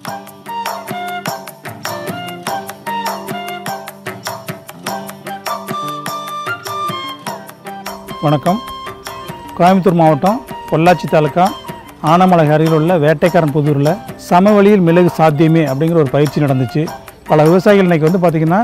வணக்கம் கோயம்புத்தூர் மாவட்டம் பொள்ளாச்சி தாலுக்கா ஆனமலை அருகில் உள்ள வேட்டைக்காரன் புதூரில் சமவெளியில் மிளகு சாத்தியமே அப்படிங்கிற ஒரு பயிற்சி நடந்துச்சு பல விவசாயிகள் இன்றைக்கி வந்து பார்த்திங்கன்னா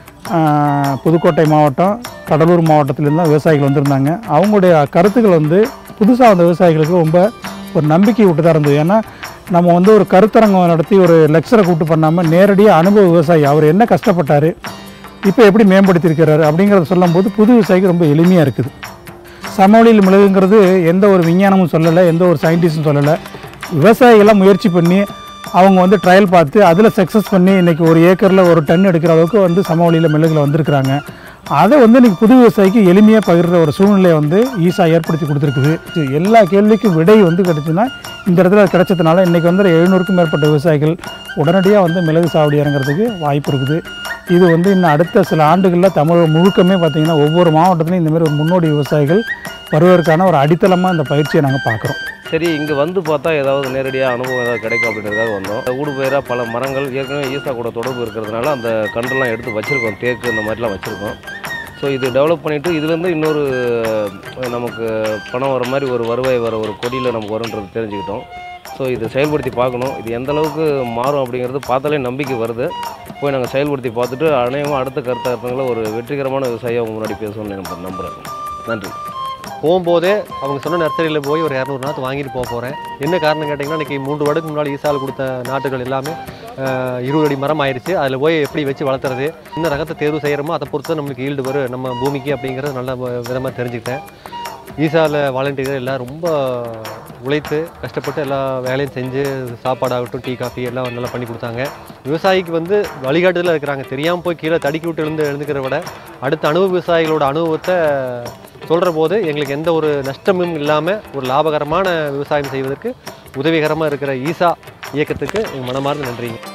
ஆஹ், புதுக்கோட்டை மாவட்டம் கடலூர் மாவட்டத்திலேருந்து தான் விவசாயிகள் வந்திருந்தாங்க அவங்களுடைய கருத்துக்கள் வந்து புதுசாக வந்த விவசாயிகளுக்கு ரொம்ப ஒரு நம்பிக்கை விட்டுதான் இருந்தது ஏன்னா நம்ம வந்து ஒரு கருத்தரங்கம் நடத்தி ஒரு லெக்சரை கூப்பிட்டு பண்ணாமல் நேரடியாக அனுபவ விவசாயி அவர் என்ன கஷ்டப்பட்டார் இப்போ எப்படி மேம்படுத்தியிருக்கிறாரு அப்படிங்கிறத சொல்லும்போது புது விவசாயிக்கு ரொம்ப எளிமையாக இருக்குது சமவெளியில் மிளகுங்கிறது எந்த ஒரு விஞ்ஞானமும் சொல்லலை எந்த ஒரு சயின்டிஸ்டும் சொல்லலை விவசாயிகளாம் முயற்சி பண்ணி அவங்க வந்து ட்ரையல் பார்த்து அதில் சக்ஸஸ் பண்ணி இன்றைக்கி ஒரு ஏக்கரில் ஒரு டன் எடுக்கிற அளவுக்கு வந்து சமவெளியில் மிளகுல வந்திருக்கிறாங்க அதை வந்து இன்றைக்கி புது விவசாயிக்கு எளிமையாக பகிர்ற ஒரு சூழ்நிலையை வந்து ஈஸா ஏற்படுத்தி கொடுத்துருக்குது இது எல்லா கேள்விக்கும் விடை வந்து கிடச்சுன்னா இந்த இடத்துல கிடைச்சதுனால இன்றைக்கி வந்து எழுநூறுக்கும் மேற்பட்ட விவசாயிகள் உடனடியாக வந்து மிளகு சாவடி இறங்குறதுக்கு வாய்ப்பு இருக்குது இது வந்து இன்னும் அடுத்த சில ஆண்டுகளில் தமிழ் முழுக்கமே பார்த்திங்கன்னா ஒவ்வொரு மாவட்டத்துலையும் இந்த மாதிரி ஒரு முன்னோடி விவசாயிகள் வருவதற்கான ஒரு அடித்தளமாக இந்த பயிற்சியை நாங்கள் பார்க்குறோம் சரி இங்கே வந்து பார்த்தா ஏதாவது நேரடியாக அனுபவம் ஏதாவது கிடைக்கும் அப்படின்றதுக்காக வந்தோம் ஊடு பயிராக பல மரங்கள் ஏற்கனவே ஈசா கூட தொடர்பு இருக்கிறதுனால அந்த கன்றெல்லாம் எடுத்து வச்சுருக்கோம் தேக்கு இந்த மாதிரிலாம் வச்சுருக்கோம் ஸோ இது டெவலப் பண்ணிவிட்டு இதுலேருந்து இன்னொரு அஹ், நமக்கு பணம் வர மாதிரி ஒரு வருவாய் வர ஒரு கொடியில் நமக்கு வரும்ன்றது தெரிஞ்சுக்கிட்டோம் ஸோ இது செயல்படுத்தி பார்க்கணும் இது எந்த அளவுக்கு மாறும் அப்படிங்கிறது பார்த்தாலே நம்பிக்கை வருது போய் நாங்கள் செயல்படுத்தி பார்த்துட்டு அநேகமாக அடுத்த கருத்தாக்கங்களை ஒரு வெற்றிகரமான விவசாயியை அவங்க முன்னாடி பேசணும்னு நான் நம்புகிறேன் நன்றி போகும்போதே அவங்க சொன்ன நர்சரியில் போய் ஒரு இரநூறு நாற்று வாங்கிட்டு போக போகிறேன் என்ன காரணம் கேட்டிங்கன்னா இன்றைக்கி மூன்று வருடத்துக்கு முன்னாடி ஈசால் கொடுத்த நாட்டுகள் எல்லாமே அஹ், இருபது அடி மரம் ஆயிடுச்சு அதில் போய் எப்படி வச்சு வளர்த்துறது என்ன ரகத்தை தேர்வு செய்கிறோமோ அதை பொறுத்து தான் நம்மளுக்கு ஈல்டு வரும் நம்ம பூமிக்கு அப்படிங்கிறது நல்ல விதமாக தெரிஞ்சுக்கிட்டேன் ஈசாவில் வாலண்டியர் எல்லாம் ரொம்ப உழைத்து கஷ்டப்பட்டு எல்லா வேலையும் செஞ்சு சாப்பாடாகட்டும் டீ காஃபி எல்லாம் நல்லா பண்ணி கொடுத்தாங்க விவசாயிக்கு வந்து வழிகாட்டுதலில் இருக்கிறாங்க தெரியாமல் போய் கீழே தடுக்கி விட்டு எழுந்து எழுந்துக்கிறத விட அடுத்த அனுபவ விவசாயிகளோட அனுபவத்தை சொல்கிற போது எங்களுக்கு எந்த ஒரு நஷ்டமும் இல்லாமல் ஒரு லாபகரமான விவசாயம் செய்வதற்கு உதவிகரமாக இருக்கிற ஈசா இயக்கத்துக்கு எங்கள் மனமார்ந்த நன்றிங்க